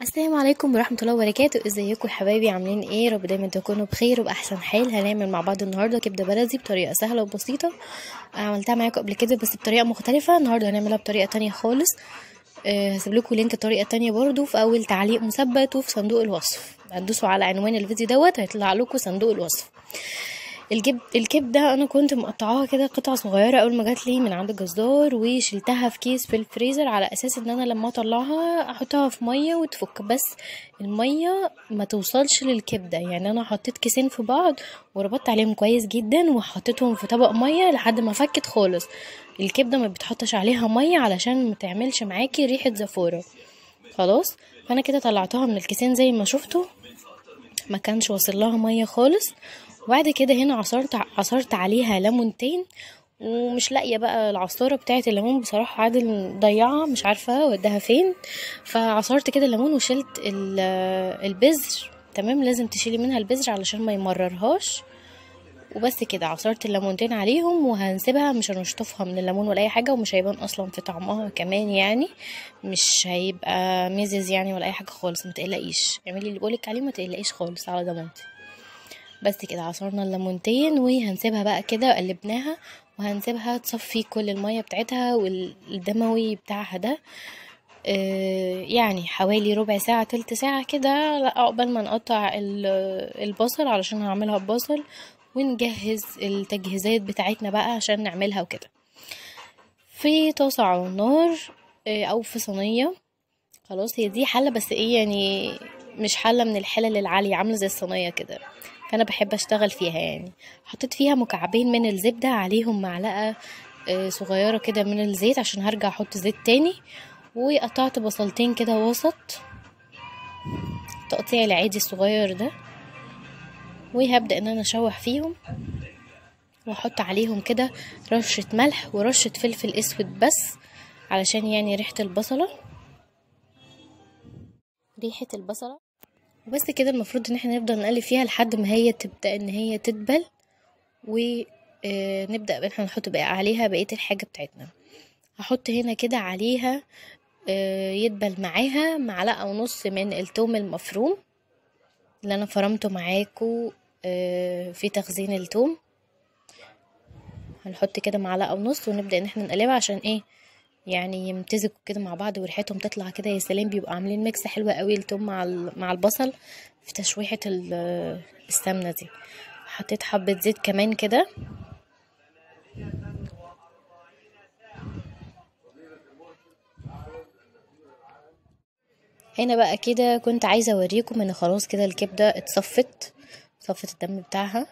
السلام عليكم ورحمة الله وبركاته ازيكم يا حبايبي عاملين ايه رب دايما تكونوا بخير وبأحسن حال هنعمل مع بعض النهاردة كبدة بلدي بطريقة سهلة وبسيطة عملتها معاكم قبل كده بس بطريقة مختلفة النهاردة هنعملها بطريقة تانية خالص أه هسيب لكم لينك الطريقة التانية برضو في أول تعليق مثبت وفي صندوق الوصف هتدوسوا على عنوان الفيديو دوت هيطلع لكم صندوق الوصف الجب الكبده انا كنت مقطعاها كده قطع صغيره اول ما جات لي من عند الجزار وشلتها في كيس في الفريزر على اساس ان انا لما اطلعها احطها في ميه وتفك بس الميه ما توصلش للكبده يعني انا حطيت كيسين في بعض وربطت عليهم كويس جدا وحطيتهم في طبق ميه لحد ما فكت خالص الكبده ما بتحطش عليها ميه علشان ما تعملش معاكي ريحه زفوره خلاص فانا كده طلعتها من الكيسين زي ما شفتوا ما كانش واصل لها ميه خالص وبعد كده هنا عصرت عصرت عليها ليمونتين ومش لاقيه بقى العصاره بتاعه الليمون بصراحه عادل ضيعها مش عارفه وداها فين فعصرت كده الليمون وشلت البذر تمام لازم تشيلي منها البذر علشان ما يمررهاش وبس كده عصرت الليمونتين عليهم وهنسيبها مش هنشطفها من الليمون ولا اي حاجه ومش هيبان اصلا في طعمها كمان يعني مش هيبقى ميزز يعني ولا اي حاجه خالص ما تقلقيش اعملي اللي بقولك عليه ما تقلقيش خالص على ضمانتي بس كده عصرنا الليمونتين وهنسيبها بقى كده وقلبناها وهنسيبها تصفي كل المية بتاعتها والدموي بتاعها ده آه يعني حوالي ربع ساعة تلت ساعة كده لا عقبال ما نقطع البصل علشان هعملها ببصل ونجهز التجهيزات بتاعتنا بقى عشان نعملها وكده في طاسة على النار آه او في صينية خلاص هي دي حلة بس ايه يعني مش حلة من الحلل العالية عاملة زي الصينية كده فانا بحب اشتغل فيها يعني حطيت فيها مكعبين من الزبدة عليهم معلقة صغيرة كده من الزيت عشان هرجع احط زيت تاني وقطعت بصلتين كده وسط تقطيع العادي الصغير ده وهبدأ ان انا اشوح فيهم واحط عليهم كده رشة ملح ورشة فلفل اسود بس علشان يعني ريحة البصلة ريحة البصلة وبس كده المفروض ان احنا نفضل نقلب فيها لحد ما هي تبدا ان هي تدبل ونبدا ان احنا نحط بقى عليها بقيه الحاجه بتاعتنا هحط هنا كده عليها يدبل معاها معلقه ونص من التوم المفروم اللي انا فرمته معاكو في تخزين التوم هنحط كده معلقه ونص ونبدا ان احنا نقلبها عشان ايه يعني يمتزجوا كده مع بعض وريحتهم تطلع كده يا سلام بيبقوا عاملين ميكس حلوة قوي التوم مع مع البصل في تشويحة السمنة دي حطيت حبة زيت كمان كده هنا بقى كده كنت عايزة اوريكم ان خلاص كده الكبدة اتصفت صفت الدم بتاعها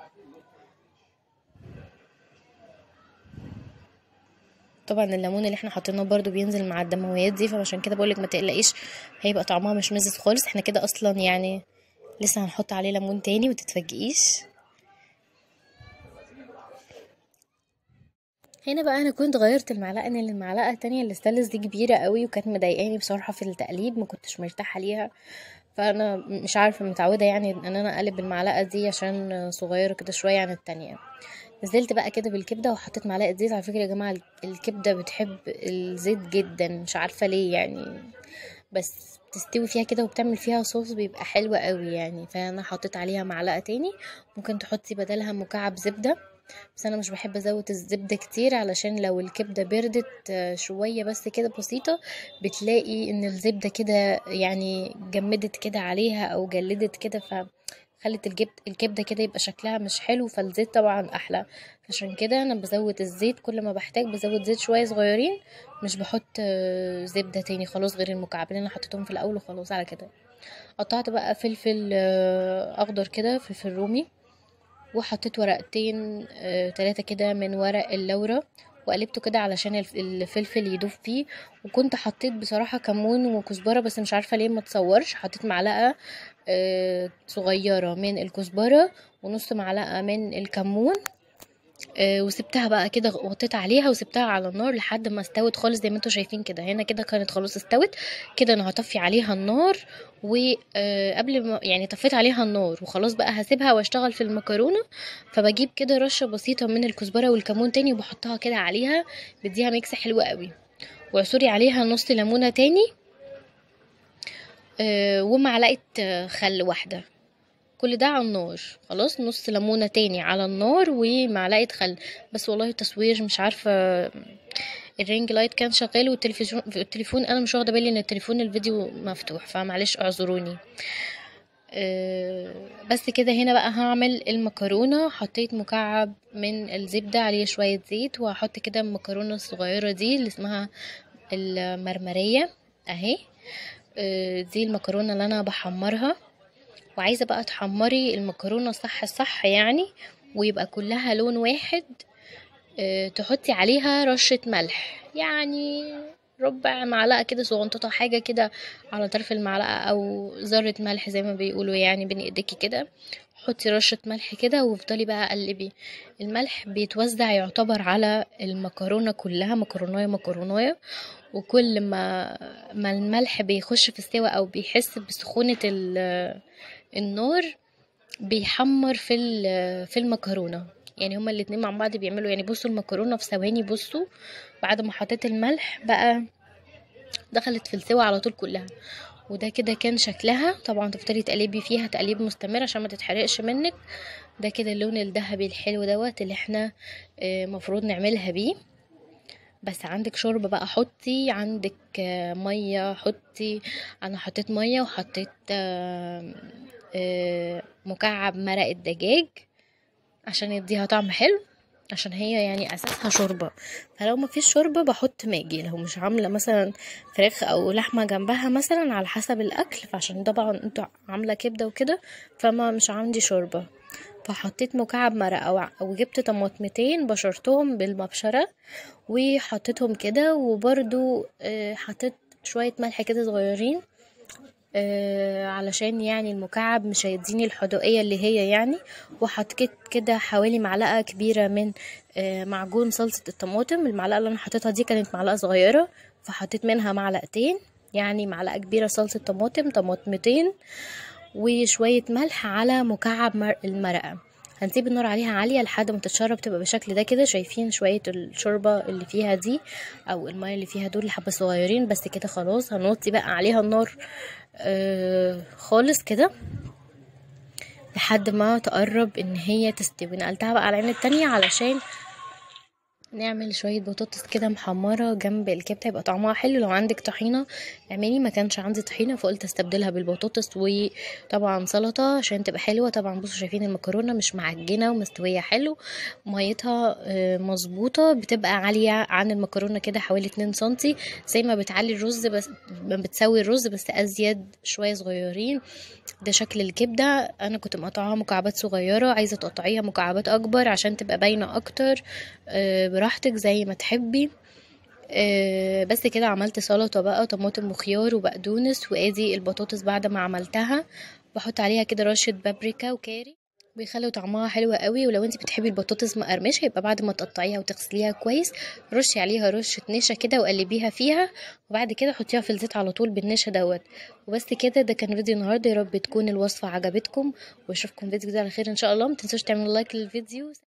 طبعا الليمون اللي احنا حاطينه برضو بينزل مع الدمويات دي فعشان كده بقولك ما تقلقيش هيبقى طعمها مش مزز خالص احنا كده اصلا يعني لسه هنحط عليه ليمون تاني متتفاجئيش هنا بقى انا كنت غيرت المعلقه ان المعلقه التانية اللي استانلس دي كبيره قوي وكانت مضايقاني بصراحه في التقليب ما كنتش مرتاحه ليها فانا مش عارفه متعوده يعني ان انا اقلب المعلقه دي عشان صغيره كده شويه عن التانية نزلت بقى كده بالكبده وحطيت معلقه زيت على فكره يا جماعه الكبده بتحب الزيت جدا مش عارفه ليه يعني بس بتستوي فيها كده وبتعمل فيها صوص بيبقى حلو قوي يعني فانا حطيت عليها معلقه تاني ممكن تحطي بدلها مكعب زبده بس انا مش بحب ازود الزبده كتير علشان لو الكبده بردت شويه بس كده بسيطه بتلاقي ان الزبده كده يعني جمدت كده عليها او جلدت كده ف خلت الجبت الكبده كده يبقى شكلها مش حلو فالزيت طبعا احلى عشان كده انا بزود الزيت كل ما بحتاج بزود زيت شويه صغيرين مش بحط زبده تاني خلاص غير المكعبين اللي حطيتهم في الاول وخلاص على كده قطعت بقى فلفل اخضر كده فلفل رومي وحطيت ورقتين ثلاثه كده من ورق اللورة وقلبته كده علشان الفلفل يدوب فيه وكنت حطيت بصراحة كمون وكزبرة بس مش عارفة ليه ما تصورش حطيت معلقة صغيرة من الكزبرة ونص معلقة من الكمون آه وسبتها بقى كده غطيت عليها وسبتها على النار لحد ما استوت خالص زي ما انتوا شايفين كده هنا كده كانت خلاص استوت كده انا هطفي عليها النار وقبل ما يعني طفيت عليها النار وخلاص بقى هسيبها واشتغل في المكرونه فبجيب كده رشه بسيطه من الكزبره والكمون تاني وبحطها كده عليها بديها ميكس حلو قوي وعصوري عليها نص ليمونه تاني آه، ومعلقه آه، خل واحده كل ده على النار خلاص نص ليمونة تاني على النار ومعلقة خل بس والله التصوير مش عارفة الرينج لايت كان شغال والتلفزيون التليفون انا مش واخده بالي ان التليفون الفيديو مفتوح فمعلش اعذروني أه بس كده هنا بقى هعمل المكرونة حطيت مكعب من الزبدة عليه شوية زيت وهحط كده المكرونة الصغيرة دي اللي اسمها المرمرية اهي أه دي المكرونة اللي انا بحمرها وعايزة بقى تحمري المكرونة صح صح يعني ويبقى كلها لون واحد أه تحطي عليها رشة ملح يعني ربع معلقة كده صغنططة حاجة كده على طرف المعلقة أو ذرة ملح زي ما بيقولوا يعني بين ايديكي كده حطي رشة ملح كده وافضلي بقى قلبي الملح بيتوزع يعتبر على المكرونة كلها مكروناية مكروناية وكل ما ما الملح بيخش في السوا او بيحس بسخونة النار بيحمر في في المكرونه يعني هما الاتنين مع بعض بيعملوا يعني بصوا المكرونه في ثواني بصوا بعد ما حطيت الملح بقى دخلت في السوا على طول كلها وده كده كان شكلها طبعا تفضلي تقلبي فيها تقليب مستمر عشان ما تتحرقش منك ده كده اللون الذهبي الحلو دوت اللي احنا مفروض نعملها بيه بس عندك شوربه بقى حطي عندك ميه حطي انا حطيت ميه وحطيت مكعب مرق الدجاج عشان يديها طعم حلو عشان هي يعني اساسها شوربه فلو ما فيش شوربه بحط ماجي لو مش عامله مثلا فراخ او لحمه جنبها مثلا على حسب الاكل فعشان طبعا انتوا عامله كبده وكده فما مش عندي شوربه فحطيت مكعب مرق او او جبت طماطمتين بشرتهم بالمبشره وحطيتهم كده وبرده حطيت شويه ملح كده صغيرين آه علشان يعني المكعب مش هيديني الحدوقيه اللي هي يعني وحطيت كده حوالي معلقه كبيره من آه معجون صلصه الطماطم المعلقه اللي انا حطيتها دي كانت معلقه صغيره فحطيت منها معلقتين يعني معلقه كبيره صلصه طماطم طماطمتين وشويه ملح على مكعب المرقه هنسيب النار عليها عاليه لحد ما تتشرب تبقى بالشكل ده كده شايفين شويه الشوربه اللي فيها دي او الميه اللي فيها دول حبه صغيرين بس كده خلاص هنوطي بقى عليها النار آه خالص كده لحد ما تقرب ان هي تستوي نقلتها بقى على العين التانية علشان نعمل شوية بطاطس كده محمرة جنب الكبدة يبقى طعمها حلو لو عندك طحينة اعملي ما كانش عندي طحينة فقلت استبدلها بالبطاطس وطبعا سلطة عشان تبقى حلوة طبعا بصوا شايفين المكرونة مش معجنة ومستوية حلو ميتها مظبوطة بتبقى عالية عن المكرونة كده حوالي 2 سنتي زي ما بتعلي الرز بس ما بتسوي الرز بس ازيد شوية صغيرين ده شكل الكبدة انا كنت مقطعاها مكعبات صغيرة عايزة تقطعيها مكعبات اكبر عشان تبقى باينة اكتر براحتك زي ما تحبي أه بس كده عملت سلطة بقى طماطم وخيار وبقدونس وادي البطاطس بعد ما عملتها بحط عليها كده رشة بابريكا وكاري بيخلوا طعمها حلو قوي ولو انت بتحبي البطاطس مقرمشه يبقى بعد ما تقطعيها وتغسليها كويس رشي عليها رشه نشا كده وقلبيها فيها وبعد كده حطيها في الزيت على طول بالنشا دوت وبس كده ده كان فيديو النهارده يا رب تكون الوصفه عجبتكم واشوفكم فيديو جديد على خير ان شاء الله ما تنسوش تعملوا لايك للفيديو